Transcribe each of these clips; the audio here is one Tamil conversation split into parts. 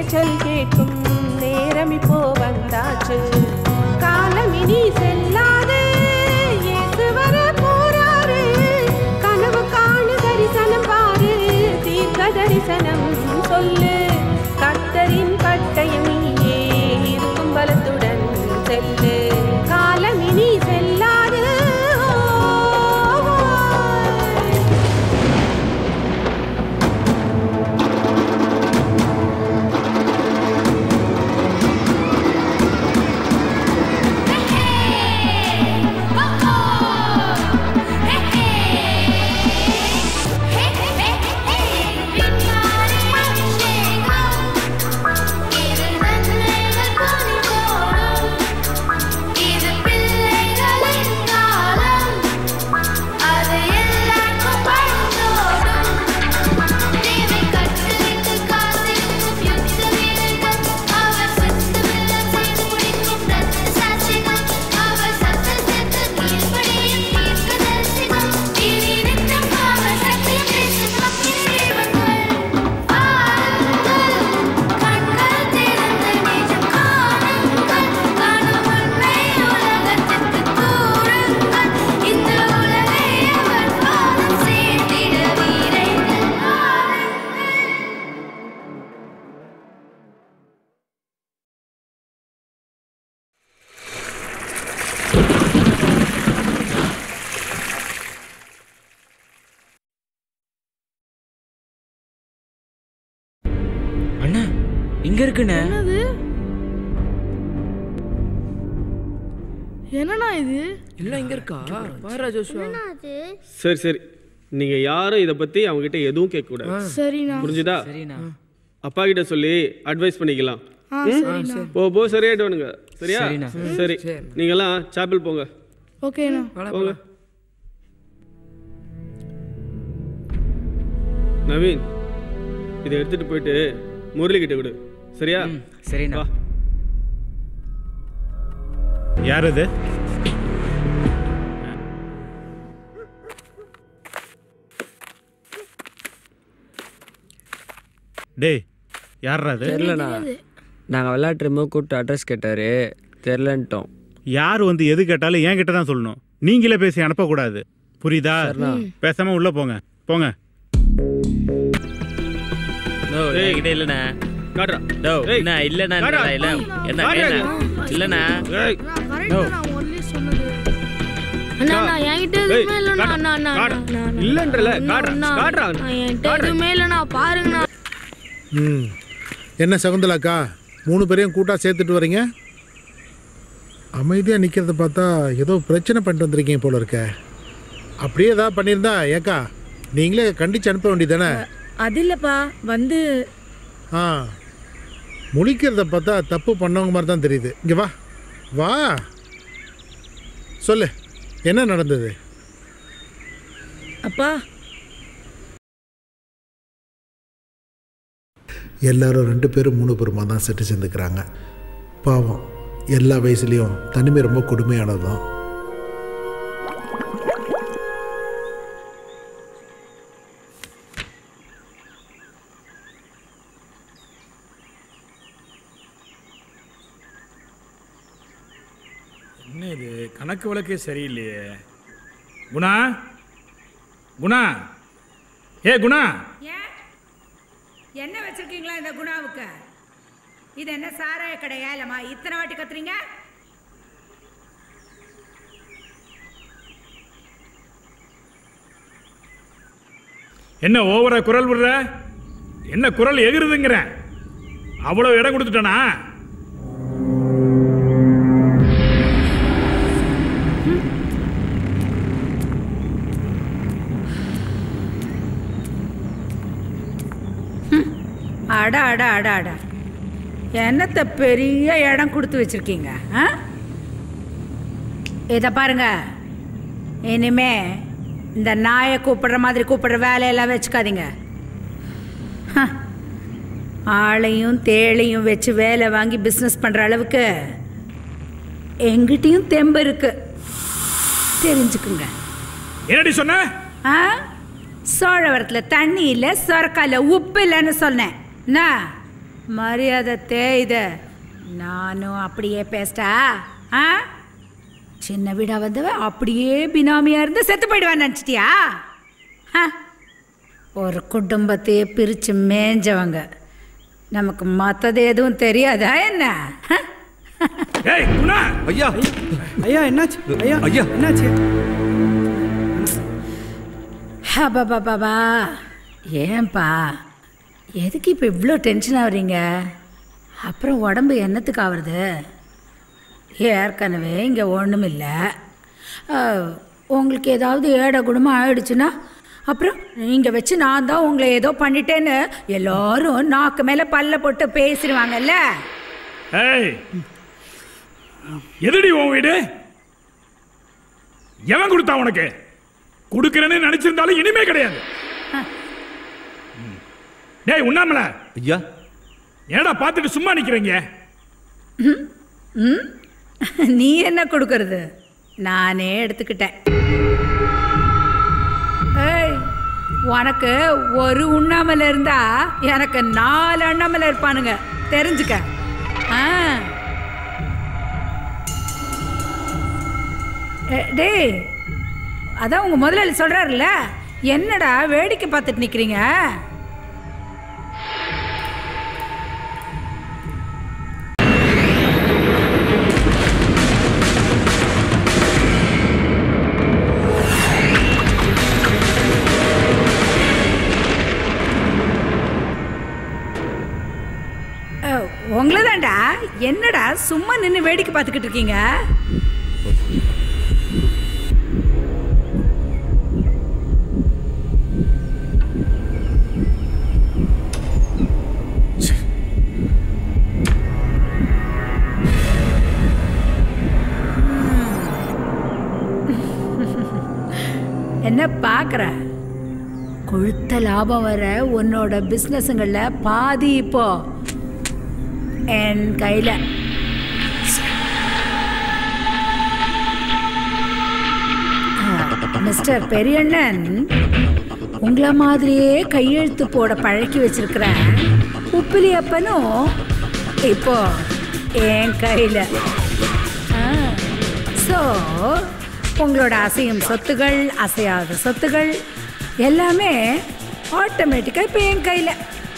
இரைச்சல் கேட்கும் நேரம் இப்போ வந்தாச்சு காலம் இனி செல்லாது இயேசு வர போறாரு கனவு காணு தரிசனம் பாரு தீர்க்க தரிசனம் சொல்லு கர்த்தரின் பட்டயம் நீயே இருக்கும் பலத்துடன் செல்லு காலம் இனி செல்லாது அண்ணா இங்க இருக்குண்ணே என்னது என்னண்ணா இது எல்லாம் இங்க இருக்கா பாரா ஜோஷுவா சரி சரி நீங்க யாரும் இதை பத்தி அவங்க கிட்ட எதுவும் கேட்க கூடாது சரிண்ணா புரிஞ்சுதா சரிண்ணா அப்பா கிட்ட சொல்லி அட்வைஸ் பண்ணிக்கலாம் ஆ ம்? சரிண்ணா போ போ சரியாயிடுவானுங்க சரியா சரிண்ணா. சரி நீங்கெல்லாம் சாப்பிள் போங்க ஓகேண்ணா போங்க நவீன் இதை எடுத்துட்டு போயிட்டு முரளி கிட்ட கொடு சரியா ம் சரிண்ணா வா யார் அது டேய் யார்ரா அது தெரிலண்ணா நாங்கள் விளையாட்டுறமோ கூப்பிட்டு அட்ரஸ் கேட்டார் தெரிலன்ட்டோம் யார் வந்து எது கேட்டாலும் என் கிட்ட தான் சொல்லணும் நீங்களே பேசி அனுப்பக்கூடாது புரியுதா பேசாம உள்ள போங்க போங்க நோ என்கிட்ட இல்லண்ணா காட்டுறா டோ ஏய், என்ன இல்லண்ணா வாடா. இல்ல என்ன வாடா. என்ன இல்லண்ணா ஏய், கரெக்டாக ஒன்லி சொன்னது அண்ணா நான் என்கிட்ட ஏய், எதுவுமே இல்லைண்ணா காட்டு, அண்ணா அண்ணா காட்டு. அண்ணா, அண்ணா. இல்லன்றல அண்ணா, காட்டுறா அண்ணா, காட்டுறா நான் என்கிட்ட எதுவுமே இல்லைண்ணா பாருங்கண்ணா ம் என்ன சகுந்தலாக்கா மூணு பேரையும் கூட்டா சேர்த்துட்டு வரீங்க அமைதியாக நிற்கிறத பார்த்தா ஏதோ பிரச்சனை பண்ணிட்டு வந்திருக்கீங்க போல இருக்க அப்படியே ஏதாவது பண்ணியிருந்தா ஏக்கா நீங்களே கண்டிச்சு அனுப்ப வேண்டியதானே அது இல்லப்பா வந்து ஆ முழிக்கிறத பார்த்தா தப்பு பண்ணவங்க மாதிரி தான் தெரியுது இங்கே வா வா சொல்லு என்ன நடந்தது அப்பா எல்லாரும் ரெண்டு பேரும் மூணு பேருமா தான் செட்டு சேர்ந்துக்கிறாங்க பாவம் எல்லா வயசுலேயும் தனிமை ரொம்ப கொடுமையானது தான் என்ன இது கணக்கு வழக்கே சரியில்லையே குணா குணா ஏ குணா ஏன் என்ன வச்சிருக்கீங்களா இந்த குணாவுக்கு இது என்ன சாராய கடையா இல்லம்மா இத்தனை வாட்டி கத்துறீங்க என்ன ஓவரா குரல் விடுற என்ன குரல் எகிருதுங்கிற அவ்வளவு இடம் கொடுத்துட்டானா அட அட அட அட என்னத்த பெரிய இடம் கொடுத்து வச்சிருக்கீங்க ஆ இதை பாருங்க இனிமே இந்த நாயை கூப்பிடுற மாதிரி கூப்பிடுற வேலையெல்லாம் வச்சுக்காதீங்க ஹ. ஆளையும் தேளையும் வச்சு வேலை வாங்கி பிஸ்னஸ் பண்ணுற அளவுக்கு எங்கிட்டையும் தெம்பு இருக்கு தெரிஞ்சுக்குங்க என்னடி சொன்ன ஆ சோழவரத்தில் தண்ணி இல்லை சொரக்கால உப்பு இல்லைன்னு சொன்னேன் என்ன மரியாதை தேயுத நானும் அப்படியே பேசிட்டா ஆ சின்ன வீடா வந்தவ அப்படியே பினாமியா இருந்து செத்து போயிடுவான்னு நினச்சிட்டியா ஆ ஒரு குடும்பத்தையே பிரித்து மேஞ்சவங்க நமக்கு மற்றது எதுவும் தெரியாதா என்ன ஆ? ஏய் குணா ஐயா ஐயா என்னாச்சு ஐயா ஐயா. என்னாச்சு பாபா ஏன்பா எதுக்கு இப்போ இவ்வளோ டென்ஷன் ஆகுறீங்க அப்புறம் உடம்பு என்னத்துக்கு ஆகுறது ஏற்கனவே இங்கே ஒன்றும் இல்லை உங்களுக்கு ஏதாவது ஏட குணமாக ஆயிடுச்சுன்னா அப்புறம் நீங்கள் வச்சு நான் தான் உங்களை ஏதோ பண்ணிட்டேன்னு எல்லாரும் நாக்கு மேலே பல்ல போட்டு பேசிடுவாங்கல்ல ஏய் எதுடி உன் வீடு எவன் கொடுத்தா உனக்கு கொடுக்கிறேன்னு நினைச்சிருந்தாலும் இனிமே கிடையாது ம். டேய் உண்ணாமல ஐயா ஏடா பார்த்துட்டு சும்மா நிக்கிறீங்க ம் நீ என்ன கொடுக்கறது நானே எடுத்துக்கிட்டேன் ஏய் உனக்கு ஒரு உண்ணாமல இருந்தா எனக்கு நாலு அண்ணாமல இருப்பானுங்க தெரிஞ்சுக்க ஆ ஏ, டேய் அதான் உங்க முதலாளி சொல்றாருல்ல என்னடா வேடிக்கை பார்த்துட்டு நிக்கிறீங்க உங்களை தான்டா என்னடா சும்மா நின்று வேடிக்கை பார்த்துக்கிட்டு இருக்கீங்க என்ன பார்க்குற கொழுத்த லாபம் வர உன்னோட பிஸ்னஸுங்களில் பாதி இப்போ என் கையில் மிஸ்டர் பெரியண்ணன் உங்களை மாதிரியே கையெழுத்து போட பழக்கி வச்சிருக்கிற உப்பிலி அப்பனும் இப்போ என் கையில் ஸோ உங்களோட அசையும் சொத்துகள் அசையாத சொத்துகள் எல்லாமே ஆட்டோமேட்டிக்காக இப்போ என் கையில்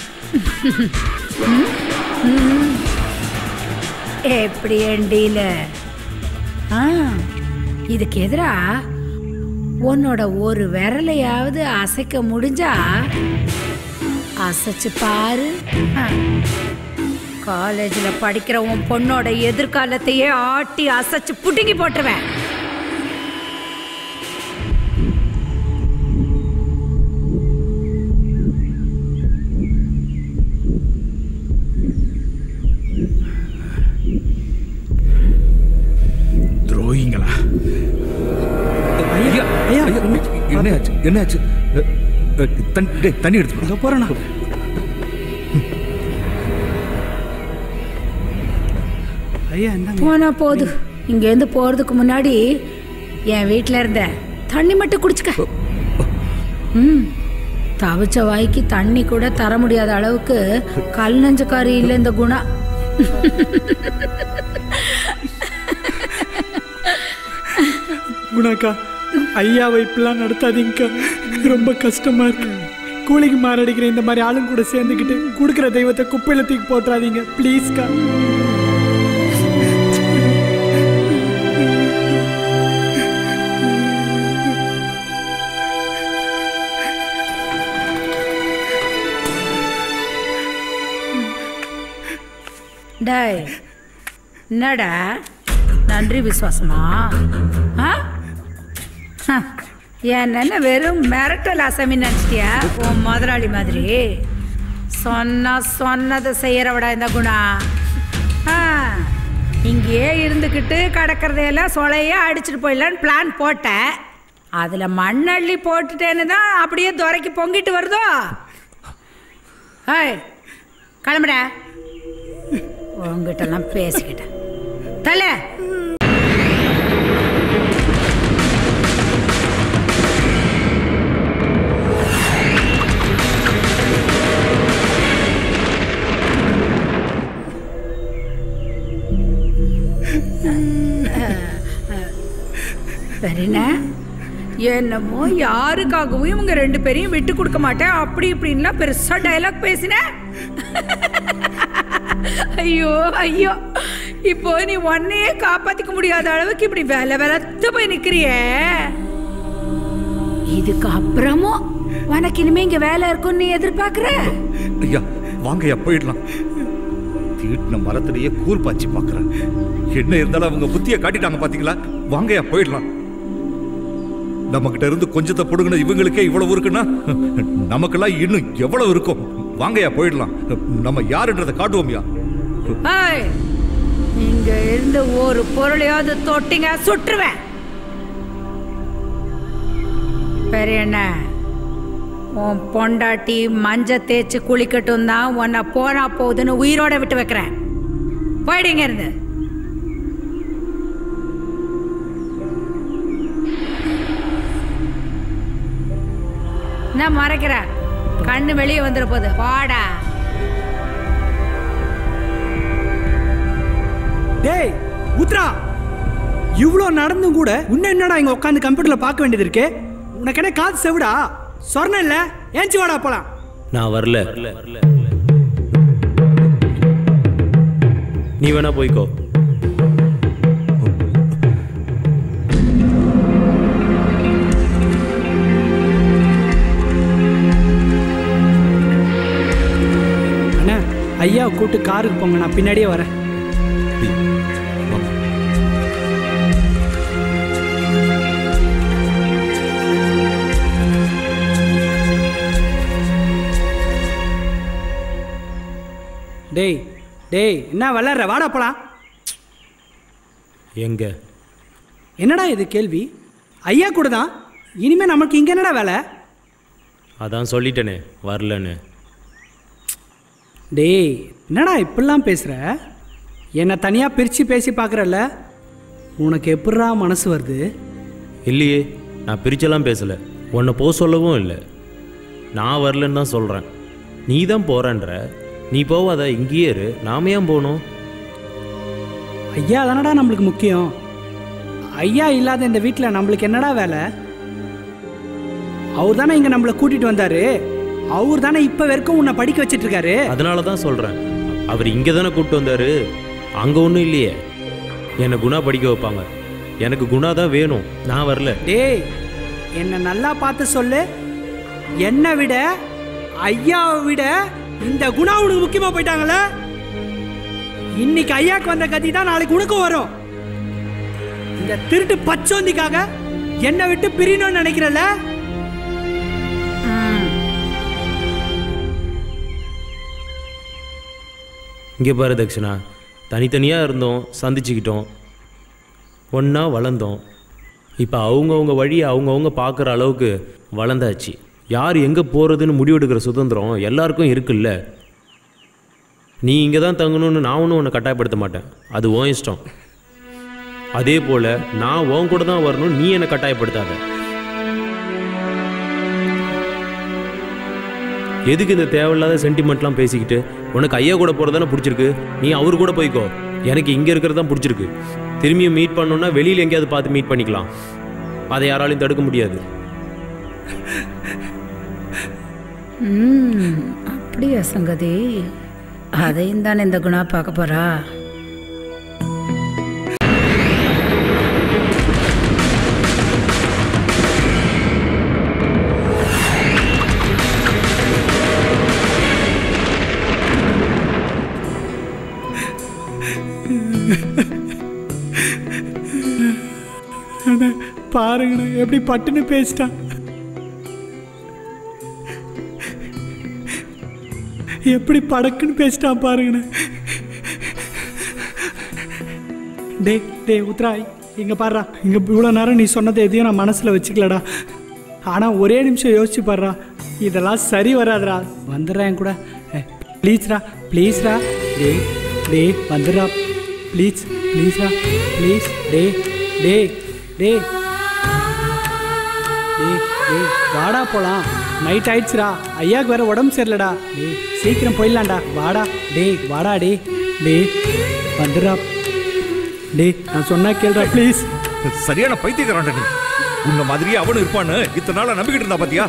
எப்படி எண்டியில் ஆ இதுக்கு எதிரா உன்னோட ஒரு விரலையாவது அசைக்க முடிஞ்சா அசைச்சு பாரு காலேஜில் படிக்கிற உன் பொண்ணோட எதிர்காலத்தையே ஆட்டி அசைச்சு புடுங்கி போட்டுருவேன் துரோகிங்களா ஐயா ஐயா என்னாச்சு என்னாச்சு அ, அ, தண்ணி டேய், தண்ணி எடுத்து போறேண்ணா ஐயா என்ன போனா போது இங்கேருந்து போகிறதுக்கு முன்னாடி என் வீட்டில் இருந்த தண்ணி மட்டும் குடிச்சுக்க ம் தவிச்ச வாய்க்கு தண்ணி கூட தர முடியாத அளவுக்கு கல் நெஞ்சக்காரி இல்லை இந்த குணா குணாக்கா ஐயாவை இப்படிலாம் நடத்தாதீங்கக்கா ரொம்ப கஷ்டமா இருக்கு கூலிக்கு மாரடிக்கிற இந்த மாதிரி ஆளுங்க கூட சேர்ந்துக்கிட்டு கொடுக்குற தெய்வத்தை குப்பையில தூக்கி போட்டுறாதீங்க ப்ளீஸ்க்கா டேய் என்னடா நன்றி விசுவாசமா ஆ ஹ, என்னென்ன வெறும் மிரட்டல் அசமி நினச்சிட்டியா உன் முதலாளி மாதிரி சொன்னா சொன்னதை செய்யறவடா இந்த குணா ஆ இங்கேயே இருந்துக்கிட்டு கடக்கிறதையெல்லாம் சொலையே அடிச்சிட்டு போயிடலான்னு பிளான் போட்டேன் அதில் மண்ணள்ளி போட்டுட்டேன்னு தான் அப்படியே துறைக்கு பொங்கிட்டு வருதோ ஏய் கிளம்புடா உங்ககிட்டலாம் பேசிக்கிட்டேன் தலை சரிண்ணா என்னமோ யாருக்காகவும் இவங்க ரெண்டு பேரையும் விட்டு கொடுக்க மாட்டேன் அப்படி இப்படின்லாம் பெருசா டயலாக் பேசினேன் ஐயோ ஐயோ இப்போ நீ உன்னையே காப்பாத்திக்க முடியாத அளவுக்கு இப்படி வேலை வெலத்து போய் நிக்கிறியே இதுக்கு அப்புறமும் உனக்கு இனிமே இங்க வேலை இருக்கும்னு நீ எதிர்பார்க்கற ஐயா வாங்கய்யா போயிடலாம் தீட்டின மரத்திலேயே கூர் பாய்ச்சி பார்க்குறேன் என்ன இருந்தாலும் அவங்க புத்தியை காட்டிட்டாங்க பாத்தீங்களா வாங்கய்யா போயிடலாம் நம்மகிட்ட இருந்து கொஞ்சத்தை பிடுங்கின இவங்களுக்கே இவ்வளவு இருக்குன்னா நமக்கெல்லாம் இன்னும் எவ்வளவு இருக்கும் வாங்கய்யா போயிடலாம் நம்ம யாருன்றதை காட்டுவோம்யா ஏய், இங்க இருந்து ஒரு பொருளையாவது தொட்டிங்க சுட்டுருவேன் பெரியண்ண உன் பொண்டாட்டி மஞ்ச தேய்ச்சி குளிக்கட்டும் தான் உன்னை போனா போகுதுன்னு உயிரோட விட்டு வைக்கிறேன் போயிடுங்க இருந்து நான் மறைக்கிறேன் கண்ணு வெளியே வந்துட போகுது பாடா டேய் உத்ரா இவ்வளோ நடந்தும் கூட இன்னும் என்னடா இங்கே உட்காந்து கம்ப்யூட்டரில் பார்க்க வேண்டியது இருக்கு உனக்கு என்ன காது செவிடா சொர்ணம் இல்லை ஏஞ்சி வாடா போலாம் நான் வரல நீ வேணா போய்க்கோ அண்ணா ஐயா கூட்டு காருக்கு போங்க நான் பின்னாடியே வரேன் டேய் டேய் என்ன விளாட்ற வாடா போலாம் எங்க என்னடா இது கேள்வி ஐயா கூட தான் இனிமே நமக்கு இங்கே என்னடா வேலை அதான் சொல்லிட்டேனே வரலன்னு டேய் என்னடா இப்படிலாம் பேசுகிற என்னை தனியாக பிரித்து பேசி பார்க்குறல்ல உனக்கு எப்படிடா மனசு வருது இல்லையே நான் பிரிச்செல்லாம் பேசல உன்னை போக சொல்லவும் இல்லை நான் வரலன்னு தான் சொல்கிறேன் நீ தான் போகிறன்ற நீ போவாத இங்கேயே இரு நாம ஏன் போகணும் ஐயா தானடா நம்மளுக்கு முக்கியம் ஐயா இல்லாத இந்த வீட்டில் நம்மளுக்கு என்னடா வேலை அவர் தானே இங்கே நம்மளை கூட்டிகிட்டு வந்தாரு அவர் தானே இப்போ வரைக்கும் உன்னை படிக்க வச்சிட்டு இருக்காரு அதனால தான் சொல்கிறேன் அவர் இங்கே தானே கூப்பிட்டு வந்தார் அங்கே ஒன்றும் இல்லையே என்னை குணா படிக்க வைப்பாங்க எனக்கு குணா தான் வேணும் நான் வரல டேய் என்னை நல்லா பார்த்து சொல்லு என்னை விட ஐயாவை விட இந்த குணா உனக்கு முக்கியமா போயிட்டாங்களே இன்னைக்கு ஐயாக்கு வந்த கதி தான் நாளைக்கு உனக்கும் வரும் இந்த திருட்டு பச்சோந்திக்காக என்னை விட்டு பிரியணும்னு நினைக்கிறல்ல இங்கே பாரு தக்ஷனா தனித்தனியாக இருந்தோம் சந்திச்சுக்கிட்டோம் ஒன்றா வளர்ந்தோம் இப்போ அவங்கவுங்க வழியை அவங்கவுங்க பார்க்குற அளவுக்கு வளர்ந்தாச்சு யார் எங்கே போகிறதுன்னு முடிவெடுக்கிற சுதந்திரம் எல்லாருக்கும் இருக்குல்ல நீ இங்கே தான் தங்கணும்னு நான் ஒன்றும் உன்னை கட்டாயப்படுத்த மாட்டேன் அது உன் இஷ்டம் அதே போல் நான் உன் கூட தான் வரணும் நீ என்னை கட்டாயப்படுத்தாத எதுக்கு இந்த தேவையில்லாத சென்டிமெண்ட்லாம் பேசிக்கிட்டு உனக்கு ஐயா கூட போகிறதானே பிடிச்சிருக்கு நீ அவர் கூட போய்க்கோ எனக்கு இங்கே இருக்கிறது தான் பிடிச்சிருக்கு திரும்பியும் மீட் பண்ணணும்னா வெளியில் எங்கேயாவது பார்த்து மீட் பண்ணிக்கலாம் அதை யாராலையும் தடுக்க முடியாது ம் அப்படியா சங்கதி அதையும் தானே இந்த குணா பார்க்க போறா அண்ணா, பாருங்கண்ணா எப்படி பட்டுன்னு பேசிட்டான் எப்படி படக்குன்னு பேசிட்டான் பாருங்கண்ணா டே டே உத்ராய் இங்கே பாடுறா இங்கே இவ்வளோ நேரம் நீ சொன்னதை எதையும் நான் மனசில் வச்சுக்கலடா ஆனால் ஒரே நிமிஷம் யோசிச்சு பாடுறா இதெல்லாம் சரி வராதுடா வந்துடுறா என் கூட ப்ளீஸ்ரா ப்ளீஸ்ரா டே டே வந்துடுறா ப்ளீஸ் ப்ளீஸ்ரா ப்ளீஸ் டே டே டே டேய் டேய் வாடா போலாம் நைட் ஆயிடுச்சுடா ஐயாக்கு வேற உடம்பு சரியில்லடா டேய் சீக்கிரம் போயிடலாம்டா வாடா டேய் வாடா டே டேய் வந்துடுறா டேய் நான் சொன்னா கேளுடா ப்ளீஸ் சரியான பைத்தியக்காரன்டா நீ உன்ன மாதிரியே அவனும் இருப்பான்னு இத்தனை நாளா நம்பிக்கிட்டு இருந்தா பாத்தியா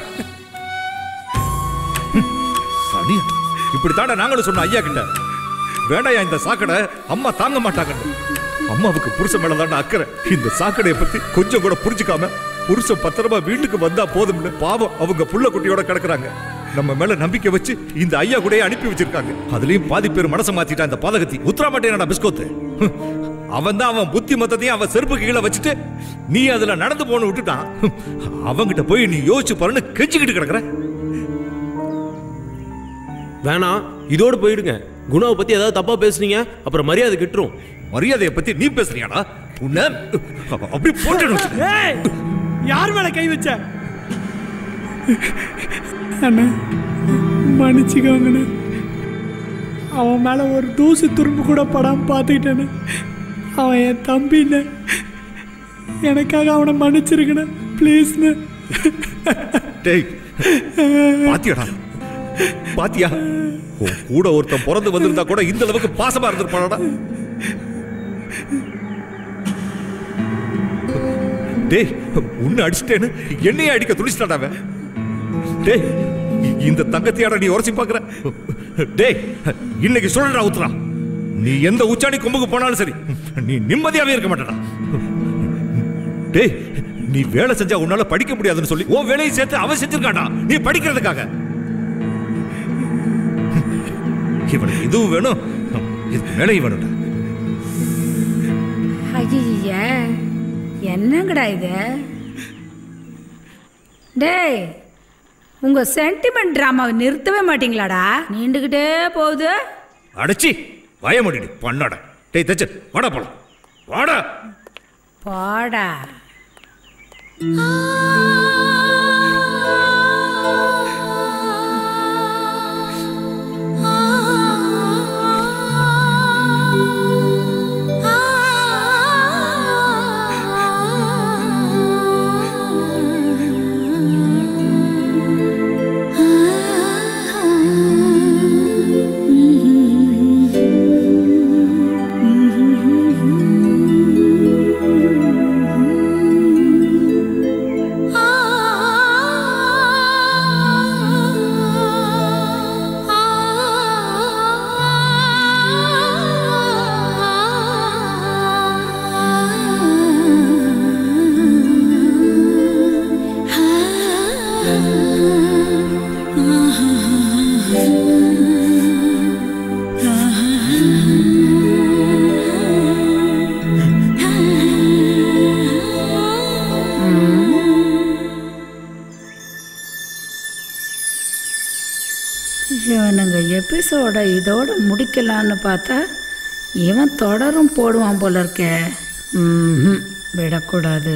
ஹம், சனியா இப்படித்தாண்டா நாங்களும் சொன்ன ஐயா கிட்ட வேண்டாயா இந்த சாக்கடை அம்மா தாங்க மாட்டாங்க அம்மாவுக்கு புருஷன் மேல தாண்டா அக்கறை இந்த சாக்கடையை பத்தி கொஞ்சம் கூட புரிஞ்சுக்காம புருஷன் பத்திரமா வீட்டுக்கு வந்தா போதும்னு பாவம் அவங்க புள்ள குட்டியோட கிடக்குறாங்க நம்ம மேல நம்பிக்கை வச்சு இந்த ஐயா கூடயே அனுப்பி வச்சிருக்காங்க அதுலயும் பாதி பேர் மனசை மாத்திட்டான் இந்த பாதகத்தி உத்தரா மாட்டேனடா பிஸ்கோத்து அவன் தான் அவன் புத்தி மொத்தத்தையும் அவன் செருப்பு கீழே வச்சுட்டு நீ அதுல நடந்து போன விட்டுட்டான் அவங்கிட்ட போய் நீ யோசிச்சு பாருன்னு கெஞ்சிக்கிட்டு கிடக்குற வேணாம் இதோடு போயிடுங்க குணாவை பத்தி ஏதாவது தப்பா பேசுனீங்க அப்புறம் மரியாதை கிட்டுரும் மரியாதையை பத்தி நீ பேசுறியாடா உன்ன அப்படி போட்டு ஏய் யார் மேல கை வச்ச அண்ணா மன்னிச்சுக்கோங்கண்ணே அவன் மேல ஒரு தூசு துரும்பு கூட படாம பார்த்துக்கிட்டேன்னு அவன் என் தம்பின்னு எனக்காக அவனை மன்னிச்சிருக்கண்ணே ப்ளீஸ்ண்ணே டேய் பாத்தியாடா பாத்தியா உன் கூட ஒருத்தன் பிறந்து வந்திருந்தா கூட இந்த அளவுக்கு பாசமா இருந்திருப்பானடா டேய் உன்னை அடிச்சிட்டேன்னு என்னையே அடிக்க துணிச்சிட்டாடா அவன் டேய் இந்த தங்கத்தையாடா நீ உரைச்சி பார்க்கற டேய் இன்னைக்கு சொல்றா உத்தரா நீ எந்த உச்சாணி கொம்புக்கு போனாலும் சரி நீ நிம்மதியாவே இருக்க மாட்டடா டேய் நீ வேலை செஞ்சா உன்னால படிக்க முடியாதுன்னு சொல்லி உன் வேலையை சேர்த்து அவன் செஞ்சிருக்காடா நீ படிக்கிறதுக்காக இவனுக்கு இதுவும் வேணும் இதுக்கு மேலையும் வேணும்டா ஐய என்னங்கடா இது டேய் உங்க சென்டிமெண்ட் ட்ராமாவை நிறுத்தவே மாட்டீங்களாடா நீண்டுகிட்டே போகுது அடைச்சி வய முடிடு பண்ணாட டேய் தச்சு வாடா போலாம் வாடா போடா இவனுங்க எபிசோட இதோட முடிக்கலான்னு பார்த்தா இவன் தொடரும் போடுவான் போல இருக்கே ம்ஹும், விடக்கூடாது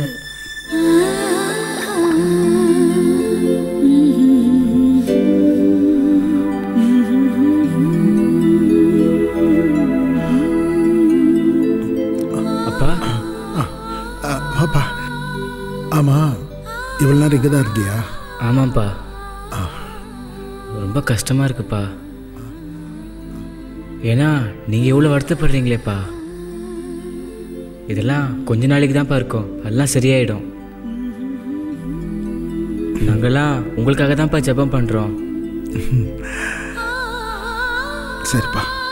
அப்பா பாப்பா ஆமா இவ்வளோ நேரம் இங்கே தான் இருந்தியா ஆமாப்பா ரொம்ப கஷ்டமா இருக்குப்பா ஏன்னா நீங்கள் எவ்வளோ வருத்தப்படுறீங்களேப்பா இதெல்லாம் கொஞ்ச நாளைக்கு தான்ப்பா இருக்கும் அதெல்லாம் சரியாயிடும் நாங்கள்லாம் உங்களுக்காக தான்ப்பா ஜெபம் பண்ணுறோம் சரிப்பா